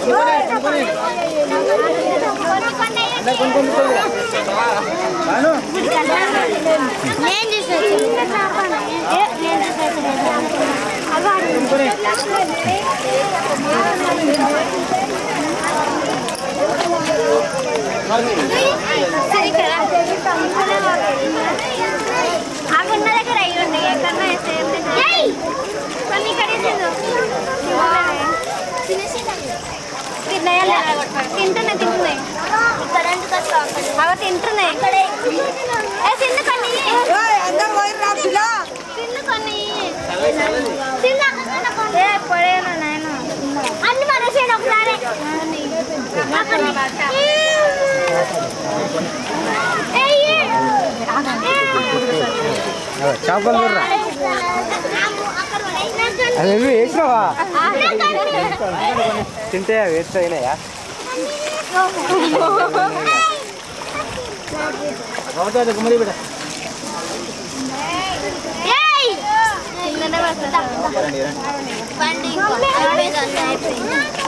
నేను చూసి నేను అక్కడ దగ్గర అయ్యండి ఎక్కడన్నా వేస్తే కొన్ని ఇక్కడ వేసిండు తింటున్నాయి తింటున్నాయి అవి తింటున్నాయి ఏ తిండు కొన్ని అందరు పోయి రా పిల్ల తిండు కొన్ని ఏ పడేయను నాయన అన్ని మనసేయండి ఒకసారి చేపలు చూడరా అది నువ్వు వేసినావా తింటే అవి వేస్ట్ అయినాయా బండి